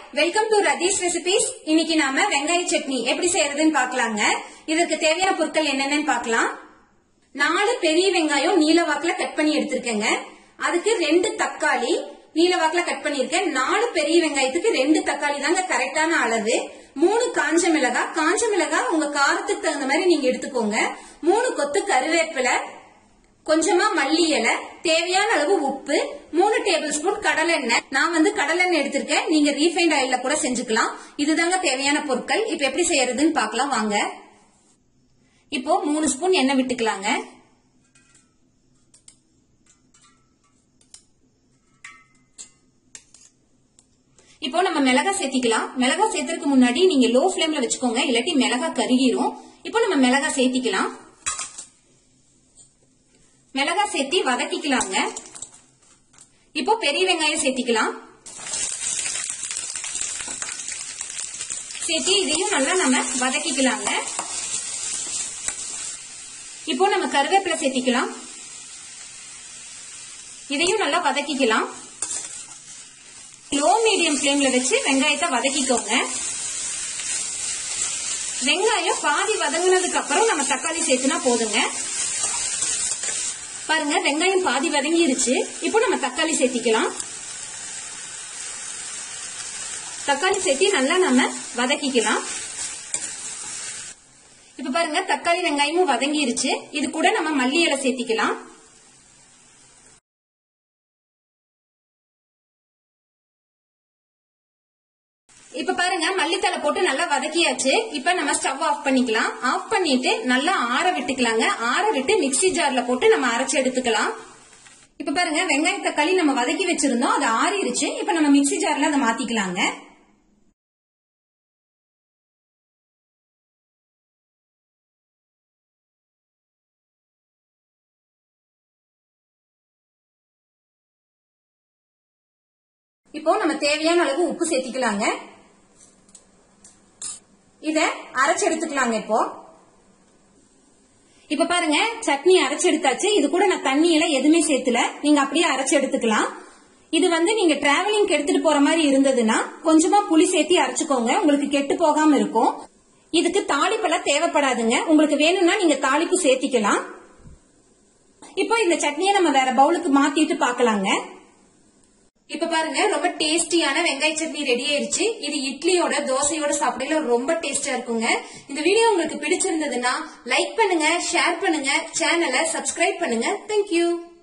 welcome to Ratheesh recipes இன்னைக்கு நாம வெங்காய சட்னி எப்படி செய்யறதுன்னு பார்க்கலாங்க இதற்கு தேவையான பொருட்கள் என்னென்னு பார்க்கலாம் நாலு பெரிய வெங்காயம் நீல வாக்குல கட் பண்ணி எடுத்திருக்கேங்க அதுக்கு ரெண்டு தக்காளி நீல வாக்குல கட் பண்ணிருக்கேன் நாலு பெரிய வெங்காயத்துக்கு ரெண்டு தக்காளி தாங்க கரெக்டான அளவு மூணு காஞ்ச மிளகாய் காஞ்ச மிளகாய் உங்க காரத்துக்கு தகுந்த மாதிரி நீங்க எடுத்துக்கோங்க மூணு கொத்து கருவேப்பிலை கொஞ்சமா மல்லி இலை தேவையான அளவு உப்பு மூணு டேபிள் ஸ்பூன் கடலெண்ணெய் நான் வந்து கடலெண்ணெய் எடுத்திருக்கேன் நீங்க ரீஃபைண்ட் ஆயில்ல கூட செஞ்சுக்கலாம் இதுதாங்க தேவையான பொருட்கள் இப்ப எப்படி செய்யறதுன்னு பார்க்கலாம் வாங்க இப்போ மூணு ஸ்பூன் எண்ணெய் விட்டுக்கலாங்க இப்போ நம்ம மிளகா சேர்த்திக்கலாம் மிளகா சேர்த்ததுக்கு முன்னாடி நீங்க லோ ஃபிளேம்ல வச்சுக்கோங்க இல்லாட்டி மிளகா கருகிரும் இப்போ நம்ம மிளகா சேர்த்திக்கலாம் மிளகா சேர்த்தி வதக்கிக்கலாங்க இப்போ பெரிய வெங்காயம் சேர்த்திக்கலாம் சேர்த்தி இதையும் நல்லா நம்ம வதக்கிக்கலாங்க இப்போ நம்ம கருவேப்பிலை சேர்த்திக்கலாம் இதையும் நல்லா வதக்கிக்கலாம் லோ மீடியம் ஃபிளேம்ல வச்சு வெங்காயத்தை வதக்கிக்கோங்க வெங்காயம் பாதி வதங்கினதுக்கு அப்புறம் நம்ம தக்காளி சேர்த்துனா போதுங்க பாருங்க வெங்காயம் பாதி வதங்கிருச்சு இப்போ நம்ம தக்காளி சேர்த்திக்கலாம் தக்காளி சேர்த்தி நல்லா நம்ம வதக்கிக்கலாம் இப்ப பாருங்க தக்காளி வெங்காயமும் வதங்கிருச்சு இது கூட நம்ம மல்லி இலை சேர்த்திக்கலாம் இப்ப பாருங்க மல்லித்தலை போட்டு நல்லா வதக்கியாச்சு இப்ப நம்ம ஸ்டவ் ஆஃப் பண்ணிக்கலாம் ஆஃப் பண்ணிட்டு நல்லா ஆற விட்டுக்கலாங்க ஆற விட்டு மிக்சி ஜார்ல போட்டு நம்ம அரைச்சு எடுத்துக்கலாம் இப்ப பாருங்க வெங்காய தக்காளி நம்ம வதக்கி வச்சிருந்தோம் அது ஆறிடுச்சு இப்ப நம்ம மிக்சி ஜார்ல அதை மாத்திக்கலாங்க இப்போ நம்ம தேவையான அளவு உப்பு சேர்த்திக்கலாங்க இத அரைச்சு எடுத்துக்கலாங்க இப்போ இப்ப பாருங்க சட்னி அரைச்சு எடுத்தாச்சு இது கூட நான் தண்ணி எல்லாம் எதுவுமே சேர்த்துல நீங்க அப்படியே அரைச்சு எடுத்துக்கலாம் இது வந்து நீங்க டிராவலிங் எடுத்துட்டு போற மாதிரி இருந்ததுன்னா கொஞ்சமா புளி சேர்த்தி அரைச்சுக்கோங்க உங்களுக்கு கெட்டு போகாம இருக்கும் இதுக்கு தாளிப்பெல்லாம் தேவைப்படாதுங்க உங்களுக்கு வேணும்னா நீங்க தாளிப்பு சேர்த்திக்கலாம் இப்போ இந்த சட்னியை நம்ம வேற பவுலுக்கு மாத்திட்டு பாக்கலாங்க இப்ப பாருங்க ரொம்ப டேஸ்டியான வெங்காய சட்னி ரெடி ஆயிருச்சு இது இட்லியோட தோசையோட சாப்பிடல ரொம்ப டேஸ்டா இருக்குங்க இந்த வீடியோ உங்களுக்கு பிடிச்சிருந்ததுன்னா லைக் பண்ணுங்க ஷேர் பண்ணுங்க சேனலை சப்ஸ்கிரைப் பண்ணுங்க தேங்க்யூ